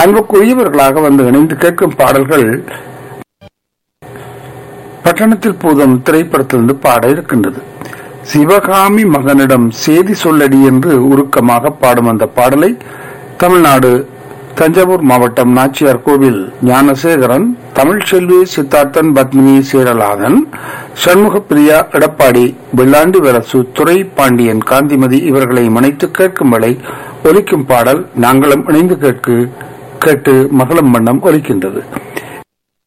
அன்புக்குரியவர்களாக வந்து இணைந்து கேட்கும் பாடல்கள் பட்டணத்தில் பூதம் திரைப்படத்திலிருந்து பாட இருக்கின்றது சிவகாமி மகனிடம் செய்தி சொல்லடி என்று உருக்கமாக பாடும் அந்த பாடலை தமிழ்நாடு தஞ்சாவூர் மாவட்டம் நாச்சியார் கோவில் ஞானசேகரன் தமிழ்ச்செல்வி சித்தார்த்தன் பத்மினி சீரலாதன் சண்முகப்பிரியா எடப்பாடி வெள்ளாண்டி வரசு துரை பாண்டியன் காந்திமதி இவர்களை மனைத்து கேட்கும் வரை ஒலிக்கும் பாடல் நாங்களும் இணைந்து கேட்கு கேட்டு மகளம் வண்ணம் ஒலிக்கின்றது